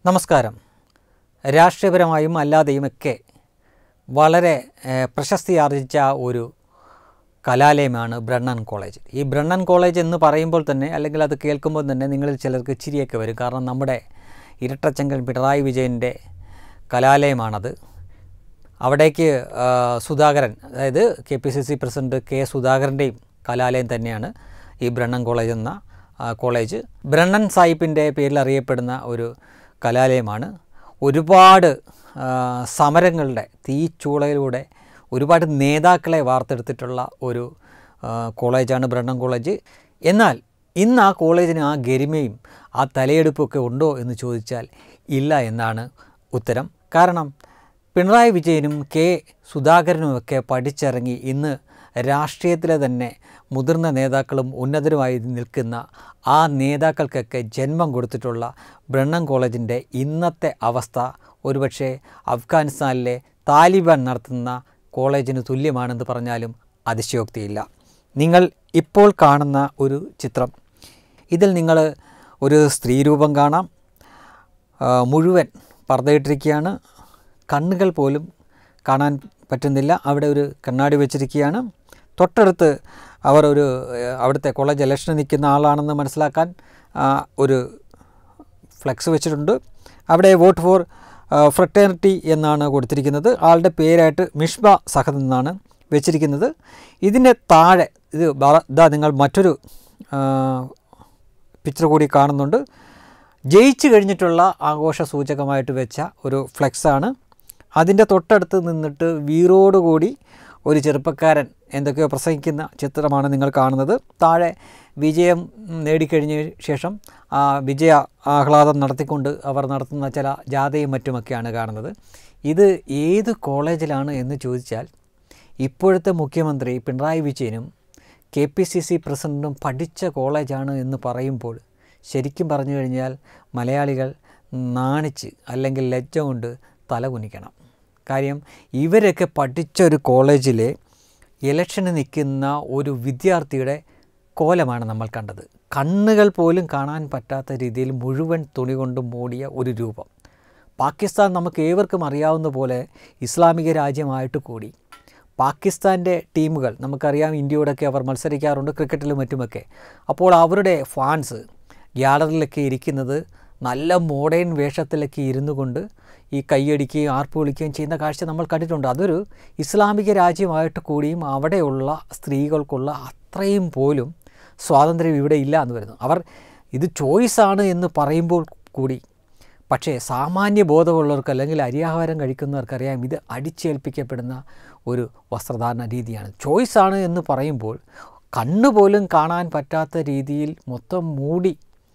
നമസ്കാരം രാഷ്ട്രീയപരമായും അല്ലാതെയുമൊക്കെ വളരെ ഏഹ്, പ്രശസ്തി ആർജിച്ച ഒരു കലാലയമാണ് ബ്രണ്ണൻ കോളേജ് ഈ ബ്രണ്ണൻ കോളേജ് എന്ന് പറയുമ്പോൾ തന്നെ അല്ലെങ്കിൽ അത് കേൾക്കുമ്പോൾ തന്നെ നിങ്ങളിൽ ചിലർക്ക് ചിരിയൊക്കെ വരും കാരണം നമ്മുടെ ഇരട്ടച്ചങ്കൻ പിണറായി വിജയൻ്റെ കലാലയമാണത് അവിടേക്ക് ആ, സുധാകരൻ അതായത് K P C C president K സുധാകരൻ്റെയും കലാലയം തന്നെയാണ് ഈ ബ്രണ്ണൻ കോളേജ് എന്ന ആ, കോളേജ് ബ്രണ്ണൻ സാഹിബിൻ്റെ പേരിൽ അറിയപ്പെടുന്ന ഒരു കലാലയമാണ് ഒരുപാട് ആ, സമരങ്ങളുടെ തീച്ചൂളയിലൂടെ ഒരുപാട് നേതാക്കളെ വാർത്തെടുത്തിട്ടുള്ള ഒരു ആ, കോളേജാണ് ബ്രണ്ണൻ കോളേജ് എന്നാൽ ഇന്ന് ആ കോളേജിന് ആ ഗരിമയും ആ തലയെടുപ്പൊക്കെ ഉണ്ടോ എന്ന് ചോദിച്ചാൽ ഇല്ല എന്നാണ് ഉത്തരം കാരണം പിണറായി വിജയനും കെ സുധാകരനുമൊക്കെ പഠിച്ചിറങ്ങി ഇന്ന് രാഷ്ട്രീയത്തിലെ തന്നെ മുതിർന്ന നേതാക്കളും ഉന്നതരുമായി നിൽക്കുന്ന ആ നേതാക്കൾക്കൊക്കെ ജന്മം കൊടുത്തിട്ടുള്ള ബ്രണ്ണൻ കോളേജിൻ്റെ ഇന്നത്തെ അവസ്ഥ ഒരുപക്ഷെ അഫ്ഗാനിസ്ഥാനിലെ താലിബാൻ നടത്തുന്ന കോളേജിന് തുല്യമാണെന്ന് പറഞ്ഞാലും അതിശയോക്തിയില്ല നിങ്ങൾ ഇപ്പോൾ കാണുന്ന ഒരു ചിത്രം ഇതിൽ നിങ്ങൾ ഒരു സ്ത്രീരൂപം കാണാം ആ, മുഴുവൻ പർദ്ദയിട്ടിരിക്കുകയാണ് കണ്ണുകൾ പോലും കാണാൻ പറ്റുന്നില്ല അവിടെ ഒരു കണ്ണാടി വെച്ചിരിക്കുകയാണ് തൊട്ടടുത്ത് അവർ ഒരു ഏഹ്, അവിടുത്തെ കോളേജ് ഇലക്ഷന് നിൽക്കുന്ന ആളാണെന്ന് മനസ്സിലാക്കാൻ ആ, ഒരു ഫ്ലെക്സ് വെച്ചിട്ടുണ്ട് അവിടെ വോട്ട് ഫോർ ഫ്രട്ടേണിറ്റി എന്നാണ് കൊടുത്തിരിക്കുന്നത് ആളുടെ പേരായിട്ട് മിഷ്ബ സഹദ് എന്നാണ് വെച്ചിരിക്കുന്നത് ഇതിൻ്റെ താഴെ ഇത് ബ- ഇതാ നിങ്ങൾ മറ്റൊരു ആ, പിക്ചർ കൂടി കാണുന്നുണ്ട് ജയിച്ചു കഴിഞ്ഞിട്ടുള്ള ആഘോഷ സൂചകമായിട്ട് വെച്ച ഒരു ഫ്ലെക്സാണ് അതിൻ്റെ തൊട്ടടുത്ത് നിന്നിട്ട് വീറോടുകൂടി ഒരു ചെറുപ്പക്കാരൻ എന്തൊക്കെയോ പ്രസംഗിക്കുന്ന ചിത്രമാണ് നിങ്ങൾ കാണുന്നത് താഴെ വിജയം നേടിക്കഴിഞ്ഞ ശേഷം ആ വിജയ ആഹ്ലാദം നടത്തിക്കൊണ്ട് അവർ നടത്തുന്ന ചില ജാഥയും മറ്റുമൊക്കെയാണ് കാണുന്നത് ഇത് ഏത് കോളേജിലാണ് എന്ന് ചോദിച്ചാൽ ഇപ്പോഴത്തെ മുഖ്യമന്ത്രി പിണറായി വിജയനും കെ പി സി സി പ്രസിഡൻറ്റും പഠിച്ച കോളേജാണ് എന്ന് പറയുമ്പോൾ ശരിക്കും പറഞ്ഞു കഴിഞ്ഞാൽ മലയാളികൾ നാണിച്ച് അല്ലെങ്കിൽ ലജ്ജ കൊണ്ട് തല കുനിക്കണം കാര്യം ഇവരൊക്കെ പഠിച്ച ഒരു കോളേജിലെ ഇലക്ഷന് നിൽക്കുന്ന ഒരു വിദ്യാർത്ഥിയുടെ കോലമാണ് നമ്മൾ കണ്ടത് കണ്ണുകൾ പോലും കാണാൻ പറ്റാത്ത രീതിയിൽ മുഴുവൻ തുണി കൊണ്ട് മൂടിയ ഒരു രൂപം പാകിസ്ഥാൻ നമുക്ക് ഏവർക്കും അറിയാവുന്ന പോലെ ഇസ്ലാമിക രാജ്യമായിട്ട് കൂടി പാകിസ്ഥാൻ്റെ ടീമുകൾ നമുക്കറിയാം ഇന്ത്യയോടൊക്കെ അവർ മത്സരിക്കാറുണ്ട് ക്രിക്കറ്റിലും മറ്റുമൊക്കെ അപ്പോൾ അവരുടെ ഫാൻസ് ഗ്യാലറിയിലൊക്കെ ഇരിക്കുന്നത് നല്ല മോഡേൺ വേഷത്തിലൊക്കെ ഇരുന്നു കൊണ്ട് ഈ കൈയടിക്കുകയും ആർപ്പ് വിളിക്കുകയും ചെയ്യുന്ന കാഴ്ച നമ്മൾ കണ്ടിട്ടുണ്ട് അതൊരു ഇസ്ലാമിക രാജ്യമായിട്ട് കൂടിയും അവിടെയുള്ള സ്ത്രീകൾക്കുള്ള അത്രയും പോലും സ്വാതന്ത്ര്യം ഇവിടെ ഇല്ല എന്ന് വരുന്നു അവർ ഇത് ചോയ്സാണ് എന്ന് പറയുമ്പോൾ കൂടി പക്ഷേ സാമാന്യ ബോധമുള്ളവർക്ക് അല്ലെങ്കിൽ അരിയാഹാരം കഴിക്കുന്നവർക്കറിയാം ഇത് അടിച്ചേൽപ്പിക്കപ്പെടുന്ന ഒരു വസ്ത്രധാരണ രീതിയാണ് ചോയ്സാണ് എന്ന് പറയുമ്പോൾ കണ്ണുപോലും കാണാൻ പറ്റാത്ത രീതിയിൽ മൊത്തം മൂടി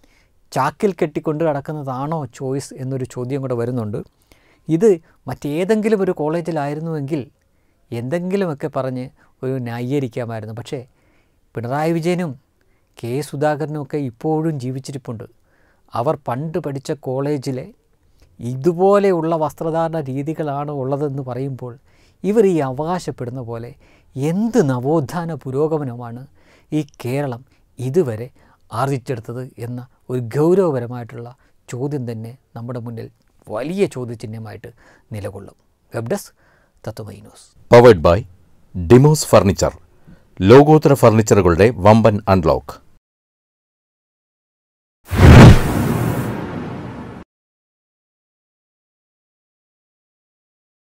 ചാക്കിൽ കെട്ടിക്കൊണ്ട് കിടക്കുന്നതാണോ ചോയ്സ് എന്നൊരു ചോദ്യം കൂടെ വരുന്നുണ്ട് ഇത് മറ്റേതെങ്കിലും ഒരു കോളേജിലായിരുന്നുവെങ്കിൽ എന്തെങ്കിലുമൊക്കെ പറഞ്ഞ് ഒരു ന്യായീകരിക്കാമായിരുന്നു പക്ഷേ പിണറായി വിജയനും കെ സുധാകരനും ഒക്കെ ഇപ്പോഴും ജീവിച്ചിരിപ്പുണ്ട് അവർ പണ്ട് പഠിച്ച കോളേജിലെ ഇതുപോലെയുള്ള വസ്ത്രധാരണ രീതികളാണ് ഉള്ളതെന്ന് പറയുമ്പോൾ ഇവർ ഈ അവകാശപ്പെടുന്ന പോലെ എന്ത് നവോത്ഥാന പുരോഗമനമാണ് ഈ കേരളം ഇതുവരെ ആർജിച്ചെടുത്തത് എന്ന ഒരു ഗൗരവപരമായിട്ടുള്ള ചോദ്യം തന്നെ നമ്മുടെ മുന്നിൽ വലിയ ചോദ്യചിഹ്നമായിട്ട് നിലകൊള്ളും web desk Tatwamayi news powered by Demos furniture ലോകോത്തര ഫർണിച്ചറുകളുടെ വമ്പൻ അൺലോക്ക്